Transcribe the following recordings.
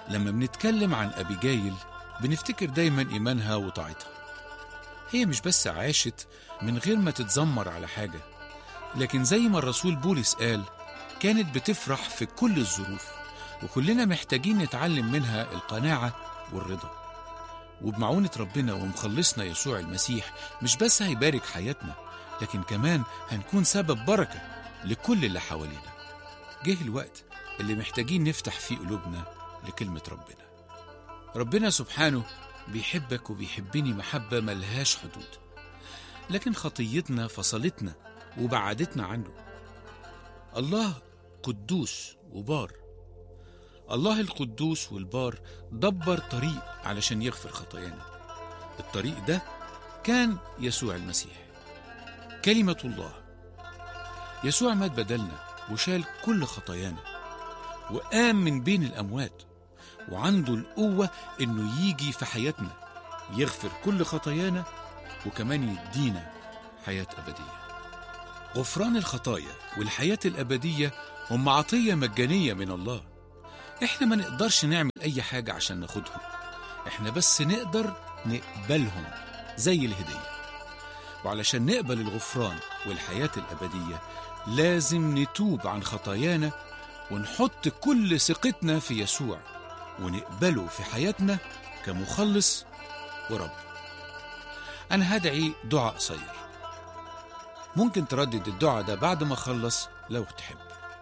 لما بنتكلم عن أبيجايل بنفتكر دايما إيمانها وطاعتها هي مش بس عاشت من غير ما تتذمر على حاجة لكن زي ما الرسول بولس قال كانت بتفرح في كل الظروف وكلنا محتاجين نتعلم منها القناعة والرضا وبمعونة ربنا ومخلصنا يسوع المسيح مش بس هيبارك حياتنا لكن كمان هنكون سبب بركة لكل اللي حوالينا جه الوقت اللي محتاجين نفتح فيه قلوبنا لكلمة ربنا ربنا سبحانه بيحبك وبيحبني محبة ملهاش حدود لكن خطيتنا فصلتنا وبعدتنا عنه الله قدوس وبار الله القدوس والبار دبر طريق علشان يغفر خطايانا الطريق ده كان يسوع المسيح كلمة الله يسوع مات بدلنا وشال كل خطايانا وقام من بين الأموات وعنده القوة إنه يجي في حياتنا يغفر كل خطايانا وكمان يدينا حياة أبدية غفران الخطايا والحياة الأبدية هم عطية مجانية من الله إحنا ما نقدرش نعمل أي حاجة عشان ناخدهم إحنا بس نقدر نقبلهم زي الهدية وعلشان نقبل الغفران والحياة الأبدية لازم نتوب عن خطايانا ونحط كل ثقتنا في يسوع ونقبله في حياتنا كمخلص ورب أنا هدعي دعاء قصير ممكن تردد الدعاء ده بعد ما أخلص لو تحب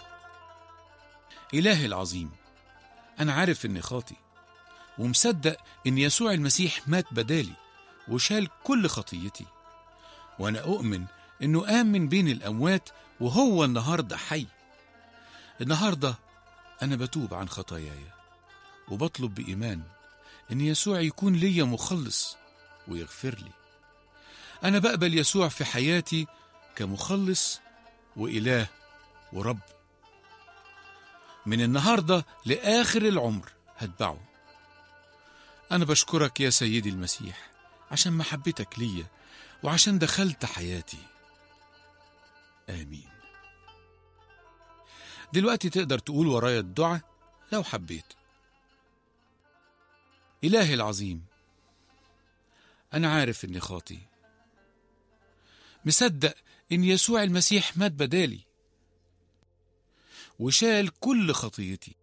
إلهي العظيم أنا عارف إني خاطي ومصدق إن يسوع المسيح مات بدالي وشال كل خطيتي وأنا أؤمن إنه قام من بين الأموات وهو النهاردة حي النهاردة أنا بتوب عن خطاياي وبطلب بإيمان إن يسوع يكون ليا مخلص ويغفر لي أنا بقبل يسوع في حياتي كمخلص وإله ورب من النهاردة لآخر العمر هتبعه أنا بشكرك يا سيدي المسيح عشان محبتك ليا وعشان دخلت حياتي آمين دلوقتي تقدر تقول ورايا الدعاء لو حبيت إلهي العظيم أنا عارف إني خاطي مصدق إن يسوع المسيح مات بدالي وشال كل خطيتي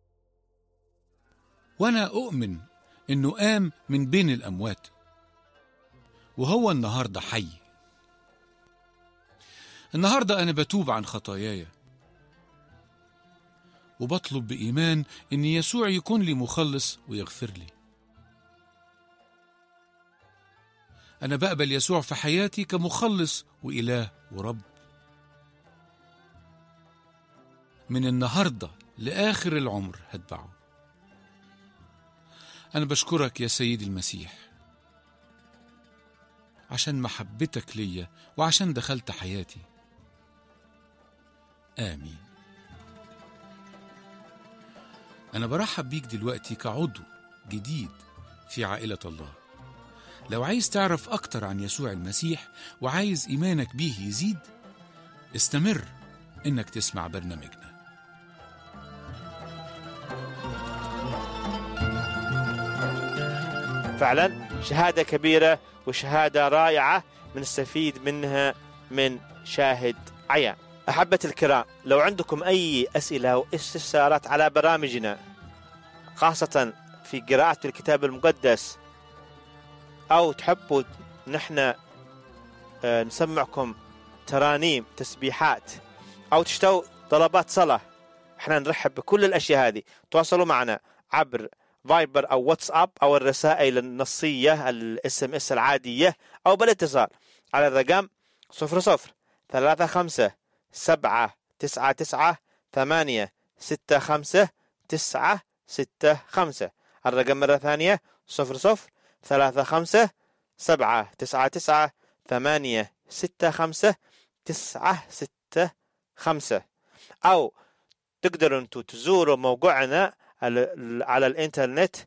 وأنا أؤمن إنه قام من بين الأموات وهو النهاردة حي النهاردة أنا بتوب عن خطاياي وبطلب بإيمان إن يسوع يكون لي مخلص ويغفر لي أنا بقبل يسوع في حياتي كمخلص وإله ورب من النهاردة لآخر العمر هتبعه أنا بشكرك يا سيدي المسيح عشان محبتك ليا وعشان دخلت حياتي آمين أنا برحب بيك دلوقتي كعضو جديد في عائلة الله لو عايز تعرف أكتر عن يسوع المسيح وعايز إيمانك بيه يزيد استمر إنك تسمع برنامجنا فعلا شهادة كبيرة وشهادة رائعة بنستفيد منها من شاهد عيان أحبة الكرام لو عندكم أي أسئلة أو استفسارات على برامجنا خاصة في قراءة الكتاب المقدس أو تحبوا نحن آه، نسمعكم ترانيم تسبيحات أو تشتوا طلبات صلاة احنا نرحب بكل الأشياء هذه تواصلوا معنا عبر فايبر أو واتساب أو الرسائل النصية الاس ام اس العادية أو بالاتصال على الرقم صفر صفر ثلاثة خمسة سبعة تسعة تسعة ثمانية ستة خمسة تسعة ستة خمسة الرقم مرة ثانية صفر صفر ثلاثة خمسة سبعة تسعة تسعة ثمانية ستة خمسة تسعة ستة خمسة أو تقدروا انتم تزوروا موقعنا على على الانترنت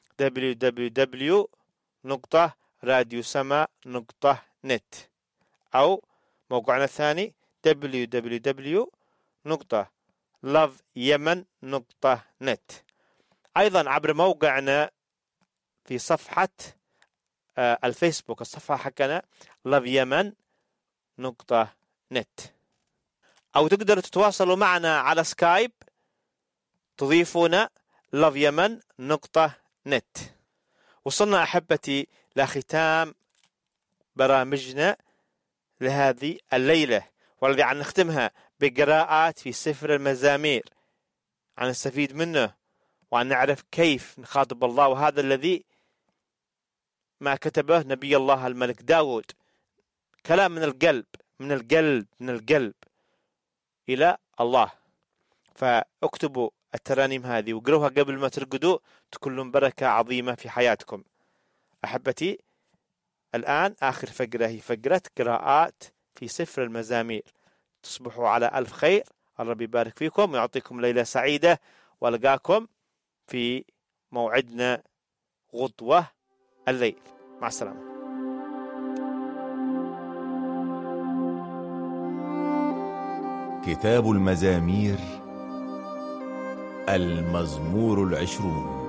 www.radiosama.net أو موقعنا الثاني www.loveyemen.net أيضا عبر موقعنا في صفحة آه، الفيسبوك الصفحة حقنا لاف يمن نقطة نت أو تقدروا تتواصلوا معنا على سكايب تضيفون لاف يمن نقطة نت وصلنا أحبتي لختام برامجنا لهذه الليلة والذي عن نختمها بقراءات في سفر المزامير عن نستفيد منه وأن نعرف كيف نخاطب الله وهذا الذي ما كتبه نبي الله الملك داود كلام من القلب من القلب من القلب إلى الله فاكتبوا الترانيم هذه وقروها قبل ما ترقدوا تكون لهم بركة عظيمة في حياتكم أحبتي الآن آخر فقرة هي فقرة قراءات في سفر المزامير تصبحوا على ألف خير الرب يبارك فيكم ويعطيكم ليلة سعيدة والقاكم في موعدنا غدوة الليل مع السلامة كتاب المزامير المزمور العشرون